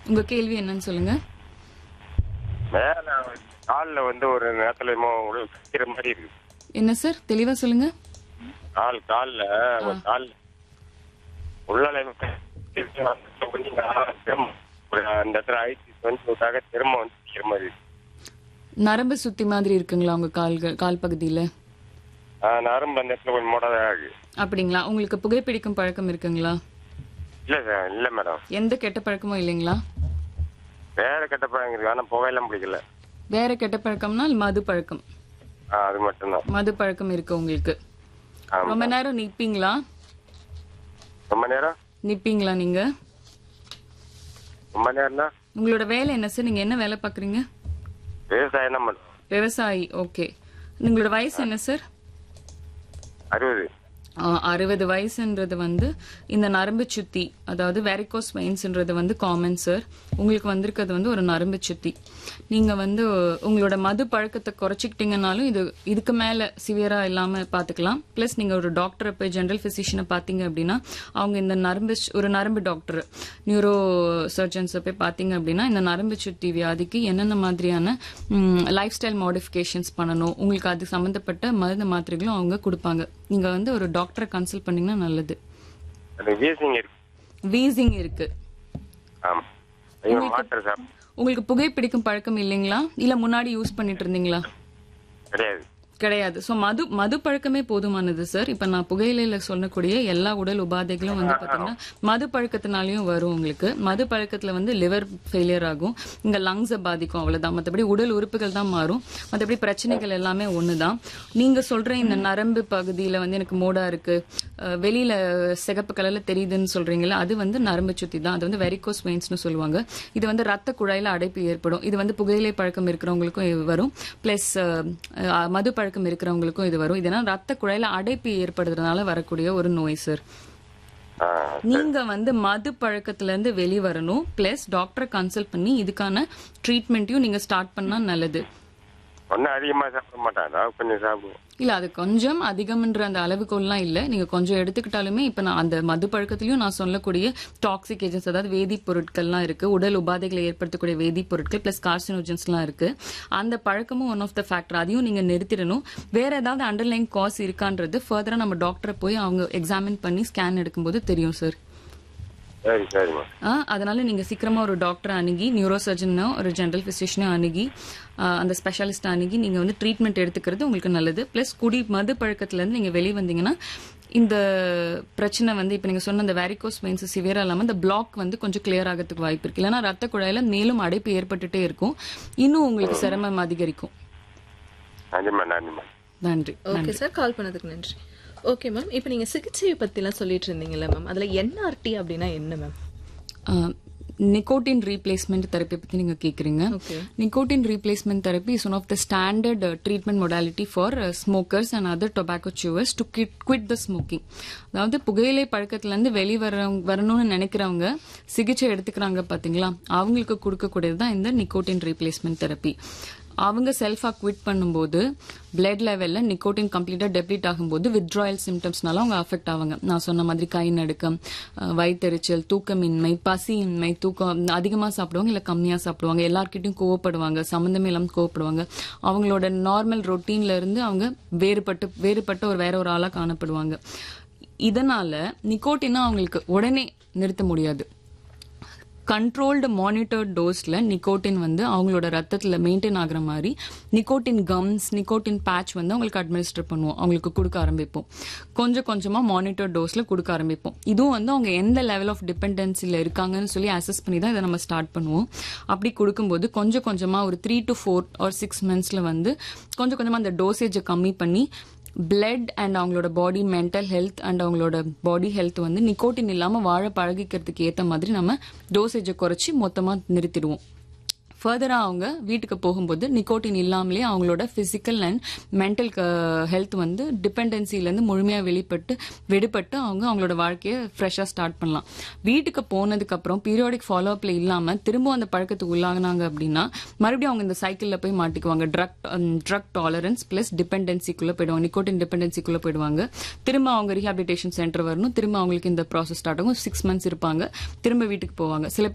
உங்க கேள்வி என்னன்னு சொல்லுங்க மேல கால்ல வந்து ஒரு நேரத்துல என்னமோ ஒரு கத்திர மாதிரி இருக்கு என்ன சார் தெளிவா சொல்லுங்க கால் கால்ல ஒரு கால் உள்ளால கொஞ்சம் திரும்ப ஒரு அந்த இடத்துல அழிச்சு வந்து விட்டாக்க திரும்ப வந்து நிக்கிற மாதிரி இருக்கு நரம்பு சுத்தி மாதிரி இருக்குங்களா உங்க கால்கள் கால் பகுதியில ஆ, நரம்பு அந்த இடத்துல கொஞ்சம் மோடாதான் இருக்கு அப்படிங்களா உங்களுக்கு புகைப்பிடிக்கும் பழக்கம் இருக்குங்களா இல்ல சார் இல்ல மேடம் எந்த கெட்ட பழக்கமும் இல்லைங்களா வேற கெட்ட பழக்கம் இருக்கு ஆனா புகையெல்லாம் பிடிக்கல வேற கெட்ட பழக்கம்னா மது பழக்கம் ஆ, அது மட்டும்தான் மது பழக்கம் இருக்கு உங்களுக்கு ஆமா. ரொம்ப நேரம் நிப்பீங்களா ரொம்ப நேரம் நிப்பீங்களா நீங்க ரொம்ப நேரம்னா உங்களோட வேலை என்ன சார் நீங்க என்ன வேலை பாக்குறீங்க விவசாயம் தான் மேடம் விவசாயி ஓகே உங்களோட வயசு என்ன சார் அறுபது அறுபது வயசுன்றது வந்து இந்த நரம்பு சுத்தி அதாவது வெரிகோஸ் வெயின்ஸ்ன்றது வந்து காமன் சார் உங்களுக்கு வந்திருக்கிறது வந்து ஒரு நரம்பு சுத்தி நீங்க வந்து உங்களோட மது பழக்கத்தை குறைச்சிக்கிட்டீங்கனாலும் இது இதுக்கு மேல சிவியரா இல்லாம பாத்துக்கலாம் பிளஸ் நீங்க ஒரு டாக்டரை போய் ஜெனரல் பிசிஷியனை பாத்தீங்க அப்படின்னா அவங்க இந்த நரம்பு சு- ஒரு நரம்பு டாக்டர் நியூரோ சர்ஜன்ஸை போய் பாத்தீங்க அப்படின்னா இந்த நரம்பு சுத்தி வியாதிக்கு என்னென்ன மாதிரியான லைஃப் ஸ்டைல் மாடிஃபிகேஷன்ஸ் பண்ணணும் உங்களுக்கு அது சம்பந்தப்பட்ட மருந்து மாத்திரைகளும் அவங்க கொடுப்பாங்க நீங்க வந்து ஒரு டாக்டரை கன்சல்ட் பண்ணீங்கன்னா நல்லது அது வீசிங் இருக்கு வீசிங் இருக்கு ஆமா ஐயோ மாத்திரை சாப்பிட்டு உங்களுக்கு புகைப்பிடிக்கும் பழக்கம் இல்லைங்களா இல்ல முன்னாடி யூஸ் பண்ணிட்டு இருந்தீங்களா கிடையாது கிடையாது சோ மது மது பழக்கமே போதுமானது சார் இப்ப நான் புகையிலையில சொல்லக்கூடிய எல்லா உடல் உபாதைகளும் வந்து பாத்தீங்கன்னா மது பழக்கத்தினாலயும் வரும் உங்களுக்கு மது பழக்கத்துல வந்து லிவர் ஃபெயிலியர் ஆகும் இங்க லங்ஸை பாதிக்கும் அவ்வளவுதான் மத்தபடி உடல் உறுப்புகள் தான் மாறும் மத்தபடி பிரச்சனைகள் எல்லாமே ஒண்ணுதான் நீங்க சொல்ற இந்த நரம்பு பகுதியில வந்து எனக்கு மோடா இருக்கு அஹ், வெளியில சிகப்பு கலர்ல தெரியுதுன்னு சொல்றீங்கல்ல அது வந்து நரம்பு சுத்தி தான் அது வந்து வெரிகோஸ் வெயின்ஸ்னு சொல்லுவாங்க இது வந்து ரத்த குழாயில அடைப்பு ஏற்படும் இது வந்து புகையிலை பழக்கம் இருக்கிறவங்களுக்கும் இது வரும் பிளஸ் மது பழக்கம் இருக்கிறவங்களுக்கும் இது வரும் இதனால் ரத்த குழாயில அடைப்பு ஏற்படுறதுனால வரக்கூடிய ஒரு நோய் சார் ஆ, நீங்க வந்து மது பழக்கத்துல இருந்து வெளிவரணும் பிளஸ் டாக்டரை கன்சல்ட் பண்ணி இதுக்கான ட்ரீட்மெண்ட்டையும் நீங்க ஸ்டார்ட் பண்ணா நல்லது ஒன்னும் அதிகமா சாப்பிட மாட்டேன் அதாவது கொஞ்சம் சாப்பிடுவோம் இல்ல அது கொஞ்சம் அதிகம்ன்ற அந்த அளவுகோல்லாம் இல்ல நீங்க கொஞ்சம் எடுத்துக்கிட்டாலுமே இப்ப நான் அந்த மது பழக்கத்திலயும் நான் சொல்லக்கூடிய டாக்ஸிக் ஏஜென்ட்ஸ் அதாவது வேதிப் பொருட்கள்லாம் இருக்கு உடல் உபாதைகளை ஏற்படுத்தக்கூடிய வேதிப் பொருட்கள் பிளஸ் கார்சினோஜன்ஸ்லாம் இருக்கு அந்த பழக்கமும் ஒன் ஆஃப் த ஃபேக்டர் அதையும் நீங்க நிறுத்திடணும் வேற ஏதாவது அண்டர்லைன் காஸ் இருக்கான்றது ஃபர்தரா நம்ம டாக்டரை போய் அவங்க எக்ஸாமின் பண்ணி ஸ்கேன் எடுக்கும்போது தெரியும் சார் சரி சரிம்மா ஆ, அதனால நீங்க சீக்கிரமா ஒரு டாக்டரை அணுகி நியூரோ சர்ஜனோ ஒரு ஜெனரல் பிசிஷியனோ அணுகி ஆ, அந்த ஸ்பெஷலிஸ்ட் அணுகி நீங்க வந்து ட்ரீட்மெண்ட் எடுத்துக்கிறது உங்களுக்கு நல்லது பிளஸ் குடி மது பழக்கத்துல இருந்து நீங்க வெளியே வந்தீங்கன்னா இந்த பிரச்சனை வந்து இப்ப நீங்க சொன்ன அந்த வேரிகோஸ் வெயின்ஸ் சிவியரா இல்லாம இந்த பிளாக் வந்து கொஞ்சம் கிளியர் ஆகிறதுக்கு வாய்ப்பு இருக்கு இல்லைன்னா ரத்த குழாயில மேலும் அடைப்பு ஏற்பட்டுட்டே இருக்கும் இன்னும் உங்களுக்கு சிரமம் அதிகரிக்கும் நன்றிம்மா நன்றிம்மா நன்றி ஓகே சார் கால் பண்ணதுக்கு நன்றி ஓகே மேம் இப்போ நீங்க சிகிச்சையை பத்திலாம் சொல்லிட்டு இருந்தீங்கல்ல மேம் அதுல என்ஆர்டி அப்படின்னா என்ன மேம் நிக்கோட்டின் ரீப்ளேஸ்மெண்ட் தெரப்பி பத்தி நீங்க கேக்குறீங்க Okay. Nicotine replacement therapy is one of the standard treatment modality for smokers and other tobacco chewers to quit the smoking அதாவது புகையிலை பழக்கத்துல இருந்து வெளி வர வரணும்னு நினைக்கிறவங்க சிகிச்சை எடுத்துக்கிறாங்க பாத்தீங்களா அவங்களுக்கு கொடுக்கக்கூடியது தான் இந்த நிக்கோட்டின் ரீப்ளேஸ்மெண்ட் தெரப்பி அவங்க செல்ஃபா குவிட் பண்ணும்போது பிளட் லெவல்ல நிக்கோட்டின் கம்ப்ளீட்டா டெப்ளிட் ஆகும்போது வித்ட்ராயல் சிம்டம்ஸ்னால அவங்க அஃபெக்ட் ஆவாங்க நான் சொன்ன மாதிரி கை நடுக்கம் அஹ், வயித்தெரிச்சல் தூக்கமின்மை பசியின்மை தூக்கம் அதிகமா சாப்பிடுவாங்க இல்ல கம்மியா சாப்பிடுவாங்க எல்லார்கிட்டயும் கோவப்படுவாங்க சம்மந்தமே இல்லாம கோவப்படுவாங்க அவங்களோட நார்மல் ரொட்டீன்ல இருந்து அவங்க வேறுபட்டு வேறுபட்ட ஒரு வேற ஒரு ஆளா காணப்படுவாங்க இதனால நிக்கோட்டினை அவங்களுக்கு உடனே நிறுத்த முடியாது கண்ட்ரோல்டு மானிட்டர்ட் டோஸ்ல நிக்கோட்டின் வந்து அவங்களோட ரத்தத்துல மெயின்டைன் ஆகுற மாதிரி நிக்கோட்டின் கம்ஸ் நிக்கோட்டின் பேட்ச் வந்து அவங்களுக்கு அட்மினிஸ்டர் பண்ணுவோம் அவங்களுக்கு கொடுக்க ஆரம்பிப்போம் கொஞ்சம் கொஞ்சமா மானிட்டர் டோஸ்ல கொடுக்க ஆரம்பிப்போம் இதுவும் வந்து அவங்க எந்த லெவல் ஆஃப் டிபெண்டன்சில இருக்காங்கன்னு சொல்லி அசஸ் பண்ணி தான் இதை நம்ம ஸ்டார்ட் பண்ணுவோம் அப்படி கொடுக்கும்போது கொஞ்சம் கொஞ்சமா ஒரு three to four or six மந்த்ஸ்ல வந்து கொஞ்சம் கொஞ்சமா அந்த டோசேஜை கம்மி பண்ணி பிளட் அண்ட் அவங்களோட பாடி மென்டல் ஹெல்த் அண்ட் அவங்களோட பாடி ஹெல்த் வந்து நிக்கோட்டின் இல்லாம வாழ பழகிக்கிறதுக்கு ஏத்த மாதிரி நம்ம டோசேஜை குறைச்சி மொத்தமா நிறுத்திடுவோம் ஃபர்தரா அவங்க வீட்டுக்கு போகும்போது நிக்கோட்டின் இல்லாமலே அவங்களோட பிசிக்கல் அண்ட் மென்டல் ஹெல்த் வந்து டிபெண்டன்சிலேருந்து முழுமையாக வெளிப்பட்டு விடுபட்டு அவங்க அவங்களோட வாழ்க்கையை ஃப்ரெஷ்ஷாக ஸ்டார்ட் பண்ணலாம் வீட்டுக்கு போனதுக்கு அப்புறம் பீரியாடிக் ஃபாலோ அப்ல இல்லாமல் திரும்ப அந்த பழக்கத்துக்கு உள்ளாகினாங்க அப்படின்னா மறுபடியும் அவங்க இந்த சைக்கிளில் போய் மாட்டிக்குவாங்க ட்ரக் ட்ரக் டாலரன்ஸ் பிளஸ் டிபெண்டன்சிக்குள்ளே போயிடுவாங்க நிக்கோட்டின் டிபெண்டன்சிக்குள்ளே போயிடுவாங்க திரும்ப அவங்க ரீஹாபிலிட்டேஷன் சென்டர் வரணும் திரும்ப அவங்களுக்கு இந்த ப்ராசஸ் ஸ்டார்ட் ஆகும் சிக்ஸ் மந்த்ஸ் இருப்பாங்க திரும்ப வீட்டுக்கு போவாங்க சில பேர்